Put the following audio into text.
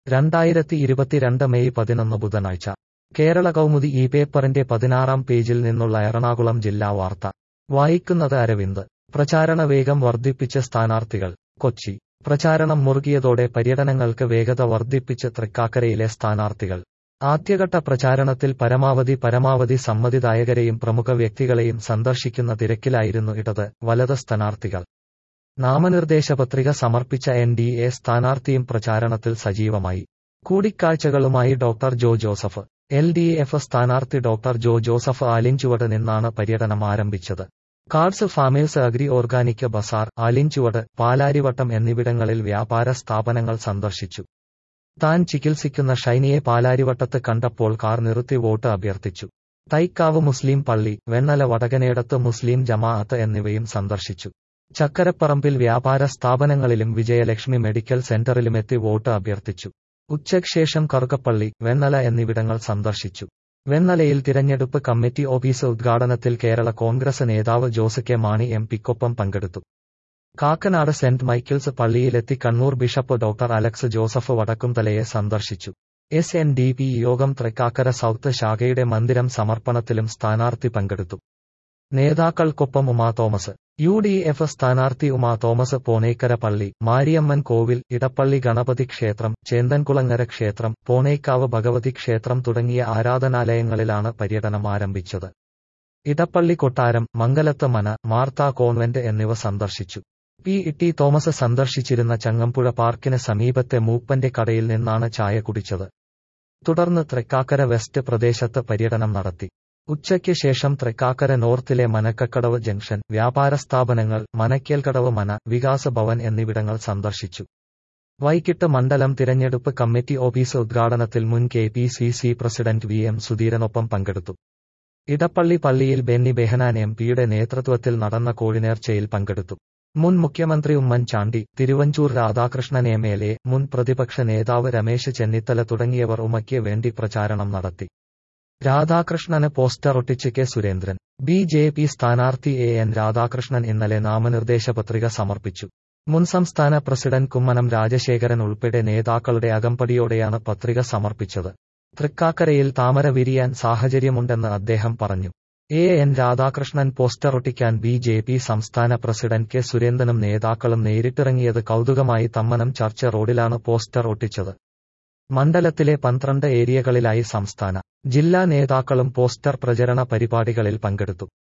രണ്ടായിരത്തി ഇരുപത്തിരണ്ട് മെയ് പതിനൊന്ന് ബുധനാഴ്ച കേരള കൗമുദി ഈ പേപ്പറിന്റെ പതിനാറാം പേജിൽ നിന്നുള്ള എറണാകുളം ജില്ലാ വാർത്ത വായിക്കുന്നത് അരവിന്ദ് പ്രചാരണ വേഗം വർദ്ധിപ്പിച്ച് സ്ഥാനാർത്ഥികൾ കൊച്ചി പ്രചാരണം മുറുകിയതോടെ പര്യടനങ്ങൾക്ക് വേഗത വർദ്ധിപ്പിച്ച് തൃക്കാക്കരയിലെ സ്ഥാനാർത്ഥികൾ ആദ്യഘട്ട പ്രചാരണത്തിൽ പരമാവധി പരമാവധി സമ്മതിദായകരെയും പ്രമുഖ വ്യക്തികളെയും സന്ദർശിക്കുന്ന തിരക്കിലായിരുന്നു ഇടത് വലത് സ്ഥാനാർത്ഥികൾ നാമനിർദ്ദേശ പത്രിക സമർപ്പിച്ച എൻ ഡി എ സ്ഥാനാർത്ഥിയും പ്രചാരണത്തിൽ സജീവമായി കൂടിക്കാഴ്ചകളുമായി doctor Jo Joseph L D F സ്ഥാനാർത്ഥി ഡോക്ടർ ജോ ജോസഫ് ആലിഞ്ചുവട് നിന്നാണ് പര്യടനം ആരംഭിച്ചത് cards farmers agri organic bazaar Alinchuvadu Palarivattom എന്നിവിടങ്ങളിൽ വ്യാപാര സ്ഥാപനങ്ങൾ സന്ദർശിച്ചു താൻ ചികിത്സിക്കുന്ന ഷൈനിയെ പാലാരിവട്ടത്ത് കണ്ടപ്പോൾ കാർ നിർത്തി വോട്ട് അഭ്യർത്ഥിച്ചു തൈക്കാവ് മുസ്ലിം പള്ളി വെണ്ണല വടകനേടത്ത് മുസ്ലിം ജമാഅത്ത് എന്നിവയും സന്ദർശിച്ചു ചക്കരപ്പറമ്പിൽ വ്യാപാര സ്ഥാപനങ്ങളിലും വിജയലക്ഷ്മി മെഡിക്കൽ സെന്ററിലുമെത്തി വോട്ട് അഭ്യർത്ഥിച്ചു ഉച്ചയ്ക്ക് ശേഷം കറുകപ്പള്ളി വെണ്ണല എന്നിവിടങ്ങൾ സന്ദർശിച്ചു വെണ്ണലയിൽ തിരഞ്ഞെടുപ്പ് കമ്മിറ്റി ഓഫീസ് ഉദ്ഘാടനത്തിൽ കേരള കോൺഗ്രസ് നേതാവ് ജോസ് കെ മാണി എം പിക്കൊപ്പം പങ്കെടുത്തു കാക്കനാട് സെന്റ് മൈക്കിൾസ് പള്ളിയിലെത്തി കണ്ണൂർ ബിഷപ്പ് ഡോക്ടർ അലക്സ് ജോസഫ് വടക്കുംതലയെ സന്ദർശിച്ചു എസ് എൻ ഡി പി യോഗം തൃക്കാക്കര സൗത്ത് ശാഖയുടെ മന്ദിരം സമർപ്പണത്തിലും സ്ഥാനാർത്ഥി പങ്കെടുത്തു നേതാക്കൾക്കൊപ്പം Uma Thomas U D F സ്ഥാനാർത്ഥി ഉമാ തോമസ് പോണേക്കര പള്ളി മാരിയമ്മൻ കോവിൽ ഇടപ്പള്ളി ഗണപതി ക്ഷേത്രം ചേന്തൻകുളങ്ങര ക്ഷേത്രം പോണേക്കാവ് ഭഗവതി ക്ഷേത്രം തുടങ്ങിയ ആരാധനാലയങ്ങളിലാണ് പര്യടനം ആരംഭിച്ചത് ഇടപ്പള്ളി കൊട്ടാരം മംഗലത്ത് മന മാർത്താ കോൺവെന്റ് എന്നിവ സന്ദർശിച്ചു പി ടി തോമസ് സന്ദർശിച്ചിരുന്ന ചങ്ങമ്പുഴ പാർക്കിന് സമീപത്തെ മൂപ്പന്റെ കടയിൽ നിന്നാണ് ചായ കുടിച്ചത് തുടർന്ന് തൃക്കാക്കര വെസ്റ്റ് പ്രദേശത്ത് പര്യടനം നടത്തി ഉച്ചയ്ക്ക് ശേഷം തൃക്കാക്കര നോർത്തിലെ മനക്കക്കടവ് ജംഗ്ഷൻ വ്യാപാര സ്ഥാപനങ്ങൾ മനക്കേൽക്കടവ് മന വികാസ ഭവൻ എന്നിവിടങ്ങൾ സന്ദർശിച്ചു വൈകിട്ട് മണ്ഡലം തിരഞ്ഞെടുപ്പ് കമ്മിറ്റി ഓഫീസ് ഉദ്ഘാടനത്തിൽ മുൻ K P C C president V M സുധീരനൊപ്പം പങ്കെടുത്തു ഇടപ്പള്ളി പള്ളിയിൽ ബെന്നി ബെഹനാൻ എം പിയുടെ നേതൃത്വത്തിൽ നടന്ന കോഴിനേർച്ചയിൽ പങ്കെടുത്തു മുൻ മുഖ്യമന്ത്രി Oommen Chandy Thiruvanchoor Radhakrishnan M L A മുൻ പ്രതിപക്ഷ നേതാവ് രമേശ് ചെന്നിത്തല തുടങ്ങിയവർ ഉമയ്ക്ക് വേണ്ടി പ്രചാരണം നടത്തി രാധാകൃഷ്ണന് പോസ്റ്റർ ഒട്ടിച്ച് K Surendran B J P സ്ഥാനാർത്ഥി എ എൻ രാധാകൃഷ്ണൻ ഇന്നലെ നാമനിർദ്ദേശ പത്രിക സമർപ്പിച്ചു മുൻ സംസ്ഥാന പ്രസിഡന്റ് കുമ്മനം രാജശേഖരൻ ഉൾപ്പെടെ നേതാക്കളുടെ അകമ്പടിയോടെയാണ് പത്രിക സമർപ്പിച്ചത് തൃക്കാക്കരയിൽ താമര വിരിയാൻ സാഹചര്യമുണ്ടെന്ന് അദ്ദേഹം പറഞ്ഞു എ എൻ രാധാകൃഷ്ണൻ പോസ്റ്റർ ഒട്ടിക്കാൻ ബി ജെ പി സംസ്ഥാന പ്രസിഡന്റ് കെ സുരേന്ദ്രനും നേതാക്കളും നേരിട്ടിറങ്ങിയത് കൗതുകമായി തമ്മനം ചർച്ച് റോഡിലാണ് പോസ്റ്റർ ഒട്ടിച്ചത് മണ്ഡലത്തിലെ പന്ത്രണ്ട് ഏരിയകളിലായി സംസ്ഥാന ജില്ലാ നേതാക്കളും പോസ്റ്റർ പ്രചരണ പരിപാടികളിൽ പങ്കെടുത്തു